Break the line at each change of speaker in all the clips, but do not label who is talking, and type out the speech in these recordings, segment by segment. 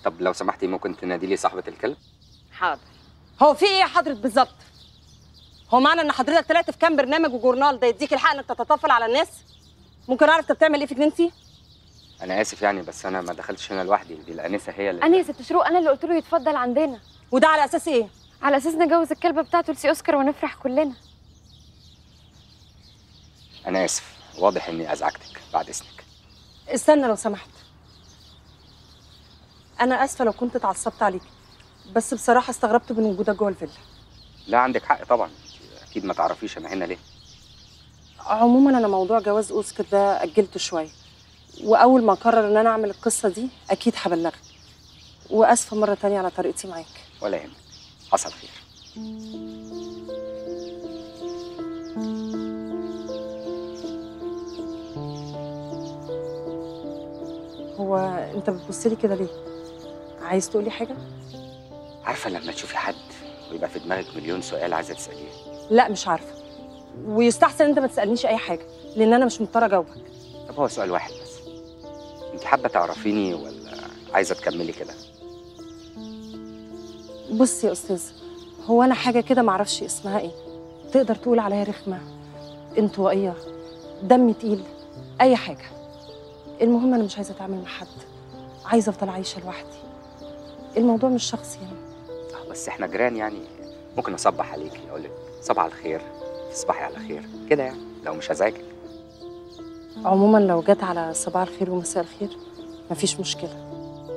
طب لو سمحتي ممكن تنادي لي صاحبه الكلب
حاضر
هو في ايه يا حضرة بالظبط؟ هو معنى ان حضرتك طلعت في كام برنامج وجورنال ده يديك الحق انك تتطفل على الناس؟ ممكن اعرف انت بتعمل ايه في جنينتي؟
انا اسف يعني بس انا ما دخلتش هنا لوحدي دي الانسه هي اللي
انا يا ست شروق انا اللي قلت له يتفضل عندنا
وده على اساس ايه؟
على اساس نجوز الكلبه بتاعته لسي اوسكار ونفرح كلنا
انا اسف واضح اني ازعجتك بعد اذنك
استنى لو سمحت انا اسفه لو كنت اتعصبت عليك بس بصراحه استغربت من وجودك جوه الفيلا
لا عندك حق طبعا انت اكيد ما تعرفيش انا هنا ليه
عموما انا موضوع جواز اوسكار ده اجلته شويه واول ما اقرر ان انا اعمل القصه دي اكيد هبلغك واسفه مره تانية على طريقتي معاك
ولا يهمك حصل خير
هو انت بتبص لي كده ليه عايز تقولي حاجه
عارفه لما تشوفي حد ويبقى في دماغك مليون سؤال عايزه تساليه
لا مش عارفه ويستحسن انت ما تسالنيش اي حاجه لان انا مش مضطره اجاوبك
طب هو سؤال واحد بس انت حابه تعرفيني ولا عايزه تكملي كده
بص يا استاذ هو انا حاجه كده معرفش اسمها ايه تقدر تقول عليا رخمه انطوائيه دم تقيل اي حاجه المهم انا مش عايزه اتعامل مع حد عايزه افضل عايشه لوحدي الموضوع مش شخصي يعني
آه، بس احنا جيران يعني ممكن اصبح عليكي اقول لك صباح على الخير تصبحي على خير كده يعني لو مش هزعجك
عموما لو جت على صباح الخير ومساء الخير مفيش مشكله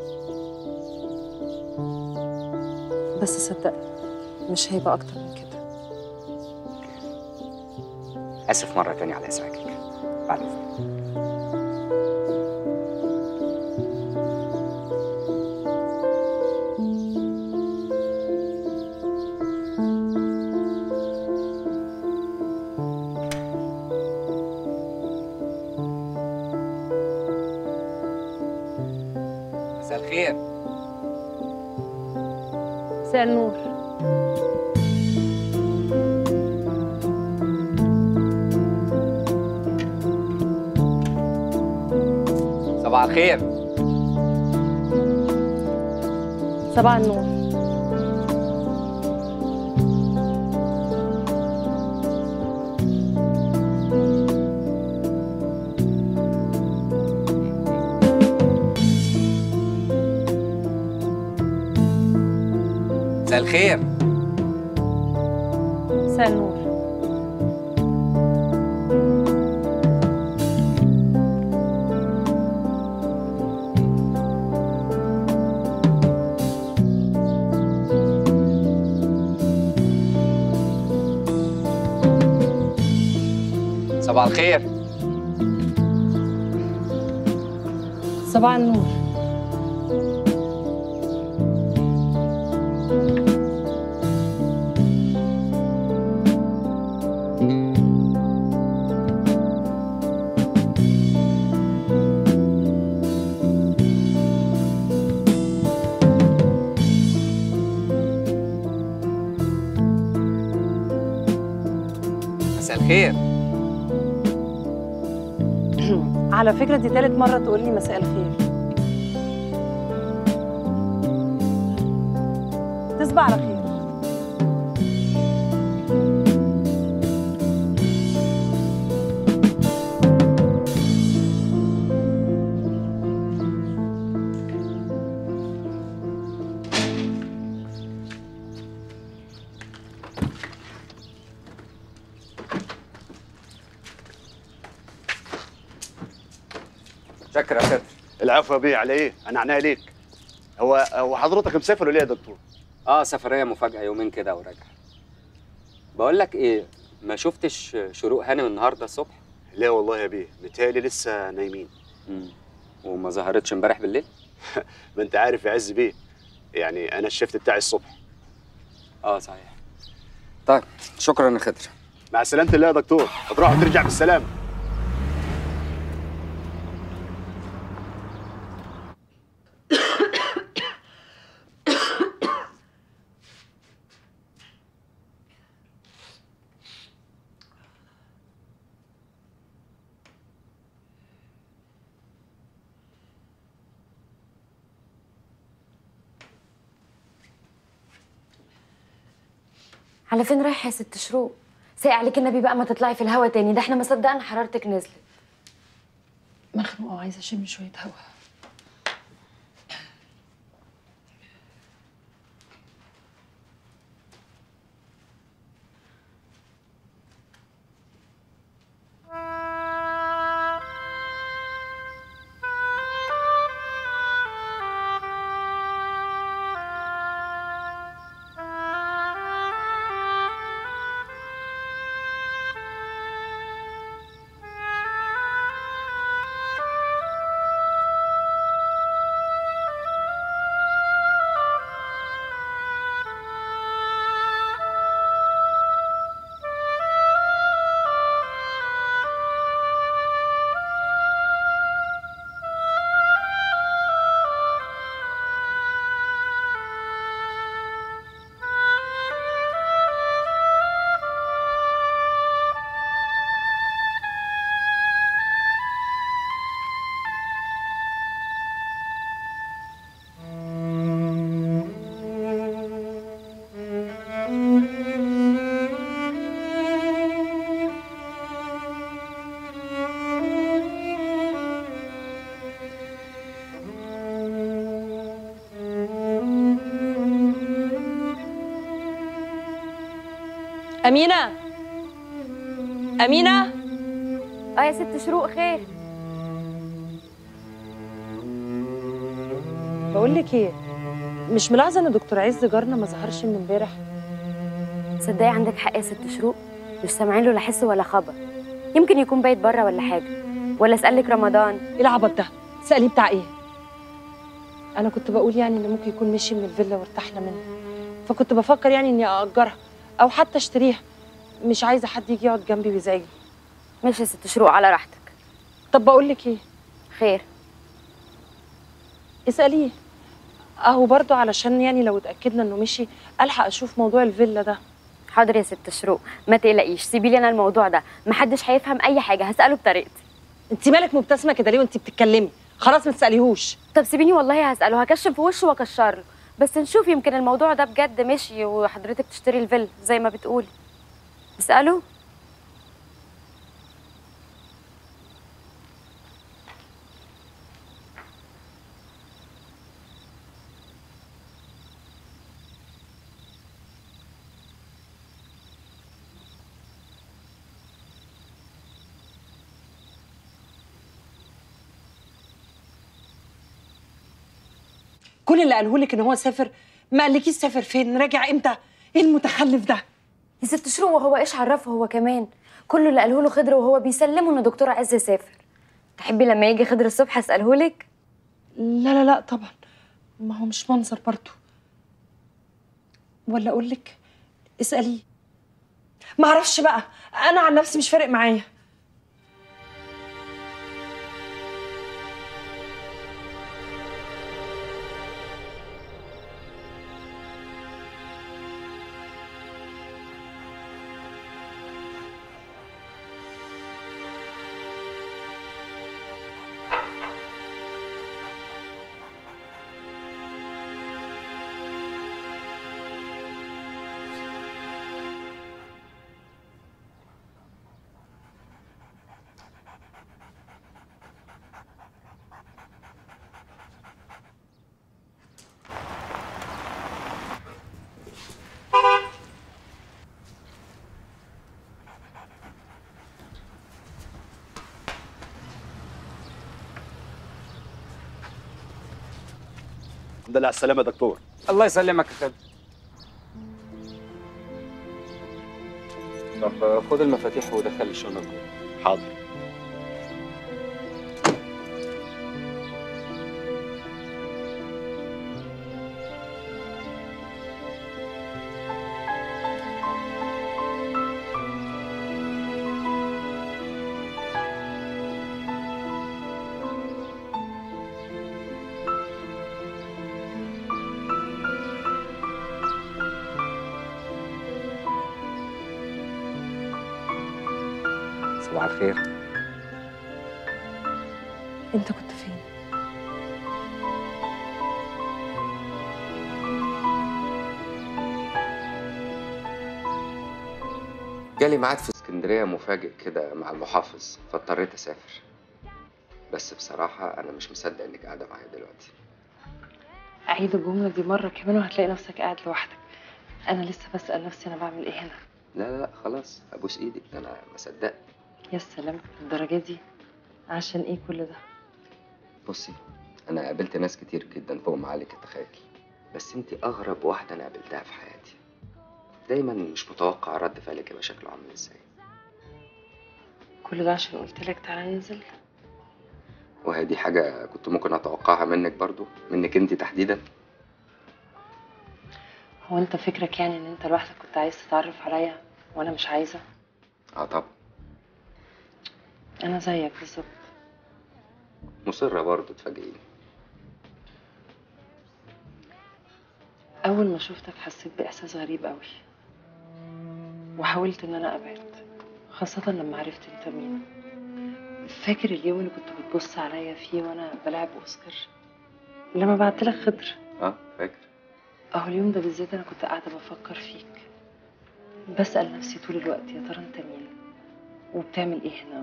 بس صدقني مش هيبقى اكتر من كده
اسف مره تانية على ازعاجك بعد اذنك مساء الخير
مساء النور
صباح الخير
صباح النور
مساء الخير
مساء النور
صباح الخير
صباح النور
مساء الخير
على فكرة دي تالت مرة تقول لي مساء الخير تصبح على خير
شكرا يا خضر
العفو يا بيه على ايه؟ انا عناية ليك. هو هو حضرتك مسافر ولا ايه يا دكتور؟
اه سفريه مفاجاه يومين كده وراجع بقول لك ايه ما شفتش شروق هانم النهارده الصبح
لا والله يا بيه متهيألي لسه نايمين.
مم. وما ظهرتش امبارح بالليل
ما انت عارف يا عز بيه يعني انا الشفت بتاعي الصبح.
اه صحيح طيب شكرا يا خضر
مع سلامة الله يا دكتور، تروح وترجع بالسلامة.
على فين رايحه يا ست شروق سايق عليك النبي بقى ما تطلعي في الهوا تاني ده احنا ما صدقنا حرارتك نزلت
مخنوقه وعايزه اشم شويه هوا امينه امينه
اه يا ست شروق خير
بقول لك ايه مش ملاحظه ان دكتور عز جارنا ما ظهرش من امبارح
تصدقي عندك حق يا ست شروق مش سامعين له لا حس ولا خبر يمكن يكون بايت بره ولا حاجه ولا اسالك رمضان
ايه العبط ده سأليه بتاع ايه انا كنت بقول يعني ان ممكن يكون مشي من الفيلا وارتحنا منها فكنت بفكر يعني اني ااجرها او حتى اشتريها مش عايزه حد يجي يقعد جنبي ويزعجني
ماشي يا ست شروق على راحتك
طب بقول لك ايه
خير
اساليه اهو برضو علشان يعني لو اتاكدنا انه مشي الحق اشوف موضوع الفيلا ده
حاضر يا ست شروق ما تقلقيش سيبي لي انا الموضوع ده محدش هيفهم اي حاجه هساله بطريقتي
انت مالك مبتسمه كده ليه وانت بتتكلمي خلاص ما تساليهوش
طب سيبيني والله هساله هكشف في وشه واكشر له بس نشوف يمكن الموضوع ده بجد مشي وحضرتك تشتري الفيلا زي ما بتقولي اساله
كل اللي قاله لك ان هو سافر ما قالكيش سافر فين راجع امتى ايه المتخلف ده
يا ست شروق وهو ايش عرفه هو كمان كله اللي قاله له خضر وهو بيسلمه ان دكتور عز سافر تحبي لما يجي خضر الصبح اساله لك
لا لا لا طبعا ما هو مش منظر برضه ولا اقول لك اساليه ما اعرفش بقى انا عن نفسي مش فارق معايا
الحمد لله على السلامه يا دكتور
الله يسلمك يا خالد طب خد المفاتيح ودخل الشنطه جوه
حاضر
صباح الخير
انت كنت فين
جالي ميعاد في اسكندريه مفاجئ كده مع المحافظ فاضطريت اسافر بس بصراحه انا مش مصدق انك قاعده معايا دلوقتي
عيد الجملة دي مرة كمان وهتلاقي نفسك قاعد لوحدك أنا لسه بسأل نفسي أنا بعمل إيه هنا
لا لا لا خلاص ابوس ايدك ده انا ما صدقت
يا سلام الدرجة دي عشان إيه كل ده
بصي انا قابلت ناس كتير جدا فوق ما عليك تتخيل بس انت اغرب واحده انا قابلتها في حياتي دايما مش متوقع رد فعلك يبقى شكله عامل ازاي
كل ده عشان قلت لك تعالى ننزل
وهي دي حاجه كنت ممكن اتوقعها منك برضو منك انت تحديدا
هو أنت فكرك يعني إن أنت لوحدك كنت عايز تتعرف عليا وأنا مش عايزة
اه طبعا
أنا زيك بالظبط
مصره برضو تفاجئيني
أول ما شفتك حسيت بإحساس غريب قوي وحاولت إن أنا أبعد خاصة لما عرفت أنت مين فاكر اليوم اللي كنت بتبص عليا فيه وأنا بلعب أوسكار لما بعتلك خضر
اه فاكر
أهو اليوم ده بالذات أنا كنت قاعدة بفكر فيك بسأل نفسي طول الوقت يا ترى أنت مين وبتعمل إيه هنا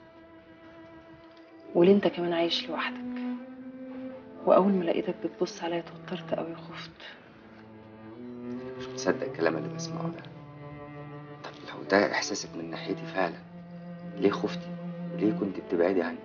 وليه أنت كمان عايش لوحدك وأول ما لقيتك بتبص عليا اتوترت قوي وخفت
مش مصدق الكلام اللي بسمعه ده طب لو ده احساسك من ناحيتي فعلا ليه خفتي ليه كنت بتبعدي عني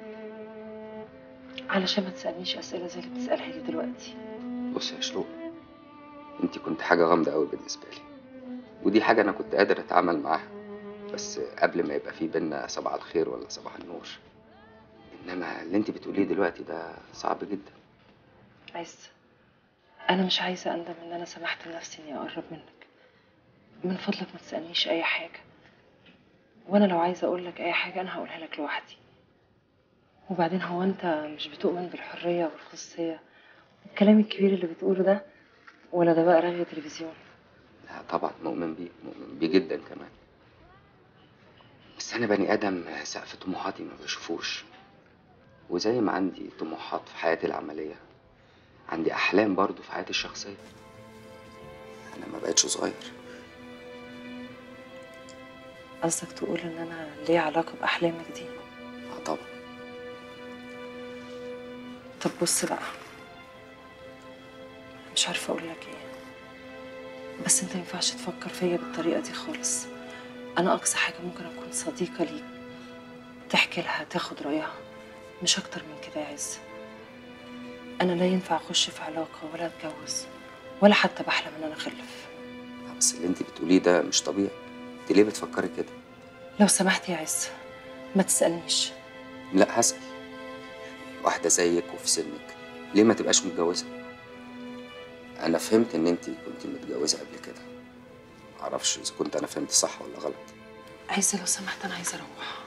علشان ما تسألنيش أسئلة زي اللي بتسألها لي دلوقتي
بصي يا شروق انت كنت حاجه غامضه قوي بالنسبه لي ودي حاجه انا كنت قادر اتعامل معاها بس قبل ما يبقى في بينا صباح الخير ولا صباح النور انما اللي انت بتقوليه دلوقتي ده صعب جدا
عايز أنا مش عايزة أندم إن أنا سمحت لنفسي إني أقرب منك من فضلك ما تسألنيش أي حاجة وأنا لو عايزة أقول لك أي حاجة أنا هقولها لك لوحدي وبعدين هو أنت مش بتؤمن بالحرية والخصوصية الكلام الكبير اللي بتقوله ده ولا ده بقى رغي تلفزيون
لا طبعا مؤمن بيه مؤمن بيه جدا كمان بس انا بني ادم سقف طموحاتي ما بشوفوش وزي ما عندي طموحات في حياتي العمليه عندي احلام برضو في حياتي الشخصيه انا ما بقتش صغير
قصدك تقول إن أنا ليه علاقة بأحلامك دي
اه طبعا
طب بص بقى مش عارفة أقول لك إيه بس أنت مينفعش تفكر فيا بالطريقة دي خالص أنا أقصى حاجة ممكن أكون صديقة ليك تحكي لها تاخد رأيها مش أكتر من كده يا عز أنا لا ينفع أخش في علاقة ولا أتجوز ولا حتى بحلم إن أنا أخلف
آه، بس اللي انت بتقوليه ده مش طبيعي انت ليه بتفكري كده
لو سمحت يا عز ما تسألنيش
لا هسأل واحدة زيك وفي سنك ليه ما تبقاش متجوزة؟ أنا فهمت إن أنت كنت متجوزة قبل كده معرفش إذا كنت أنا فهمت صح ولا غلط
عايزة لو سمحت أنا عايزة أروح